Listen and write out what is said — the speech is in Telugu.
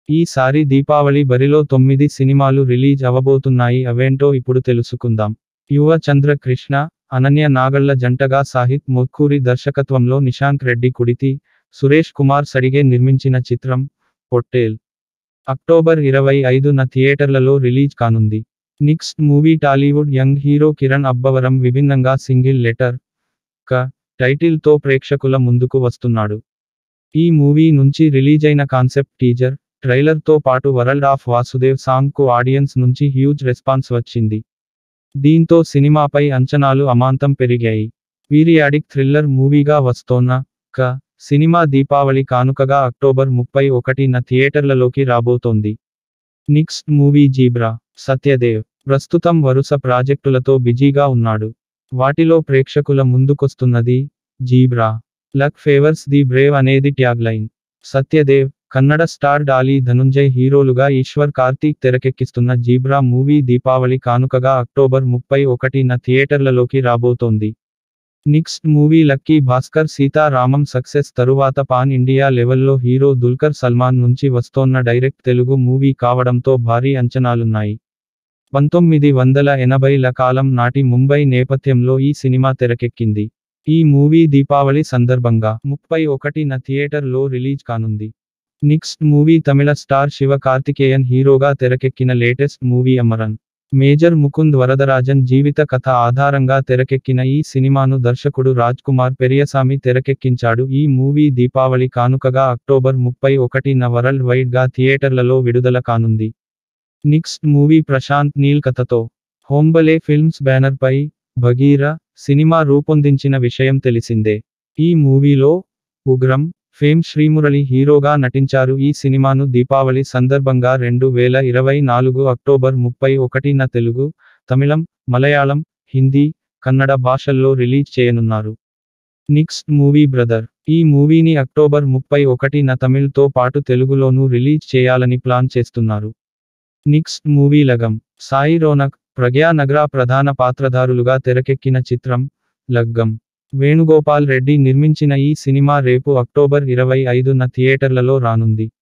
ఈసారి దీపావళి బరిలో తొమ్మిది సినిమాలు రిలీజ్ అవబోతున్నాయి అవేంటో ఇప్పుడు తెలుసుకుందాం యువ చంద్ర కృష్ణ అనన్య నాగళ్ల జంటగా సాహిత్ మొక్కూరి దర్శకత్వంలో నిశాంక్ రెడ్డి కుడితి సురేష్ కుమార్ సడిగే నిర్మించిన చిత్రం పొట్టేల్ అక్టోబర్ ఇరవై ఐదున థియేటర్లలో రిలీజ్ కానుంది next movie Tollywood young hero Kiran Abbavaram విభిన్నంగా సింగిల్ లెటర్ క టైటిల్తో ప్రేక్షకుల ముందుకు వస్తున్నాడు ఈ మూవీ నుంచి రిలీజైన కాన్సెప్ట్ టీజర్ ట్రైలర్తో పాటు వరల్డ్ ఆఫ్ వాసుదేవ్ సాంగ్కు ఆడియన్స్ నుంచి హ్యూజ్ రెస్పాన్స్ వచ్చింది దీంతో సినిమాపై అంచనాలు అమాంతం పెరిగాయి పీరియాడిక్ థ్రిల్లర్ మూవీగా వస్తోన్న క సినిమా దీపావళి కానుకగా అక్టోబర్ ముప్పై ఒకటిన థియేటర్లలోకి రాబోతోంది నెక్స్ట్ మూవీ జీబ్రా సత్యదేవ్ ప్రస్తుతం వరుస ప్రాజెక్టులతో బిజీగా ఉన్నాడు వాటిలో ప్రేక్షకుల ముందుకొస్తున్నది Zebra luck favours the brave అనేది ట్యాగ్లైన్ సత్యదేవ్ కన్నడ స్టార్ డాలీ ధనుంజయ్ హీరోలుగా ఈశ్వర్ కార్తీక్ తెరకెక్కిస్తున్న జీబ్రా మూవీ దీపావళి కానుకగా అక్టోబర్ ముప్పై ఒకటిన థియేటర్లలోకి రాబోతోంది next movie lucky Bhaskar Sitaramam success తరువాత పాన్ ఇండియా లెవెల్లో హీరో దుల్కర్ సల్మాన్ నుంచి వస్తోన్న డైరెక్ట్ తెలుగు మూవీ కావడంతో భారీ అంచనాలున్నాయి పంతొమ్మిది వందల ఎనభైల కాలం నాటి ముంబై నేపథ్యంలో ఈ సినిమా తెరకెక్కింది ఈ మూవీ దీపావళి సందర్భంగా ముప్పై ఒకటిన థియేటర్లో రిలీజ్ కానుంది next movie Tamil star Siva Karthikeyan హీరోగా తెరకెక్కిన latest movie Amaran major Mukund Varadarajan జీవిత కథ ఆధారంగా తెరకెక్కిన ఈ సినిమాను దర్శకుడు రాజ్ కుమార్ పెరియసామి తెరకెక్కించాడు ఈ మూవీ దీపావళి కానుకగా అక్టోబర్ ముప్పై ఒకటిన వరల్డ్ వైడ్ గా థియేటర్లలో విడుదల కానుంది నెక్స్ట్ మూవీ ప్రశాంత్ నీల్ కథతో హోంబలే ఫిల్మ్స్ బ్యానర్ పై భగీర సినిమా రూపొందించిన విషయం తెలిసిందే ఈ మూవీలో ఉగ్రం ఫేమ్ శ్రీమురళి హీరోగా నటించారు ఈ సినిమాను దీపావళి సందర్భంగా రెండు వేల ఇరవై నాలుగు అక్టోబర్ ముప్పై ఒకటిన తెలుగు తమిళం మలయాళం హిందీ కన్నడ భాషల్లో రిలీజ్ చేయనున్నారు నెక్స్ట్ మూవీ బ్రదర్ ఈ మూవీని అక్టోబర్ ముప్పై ఒకటిన తమిళ్తో పాటు తెలుగులోనూ రిలీజ్ చేయాలని ప్లాన్ చేస్తున్నారు నెక్స్ట్ మూవీ లగం సాయి రోనక్ ప్రగ్యా నగరా ప్రధాన పాత్రధారులుగా తెరకెక్కిన చిత్రం లగ్గం వేణుగోపాల్ రెడ్డి నిర్మించిన ఈ సినిమా రేపు అక్టోబర్ ఇరవై ఐదున థియేటర్లలో రానుంది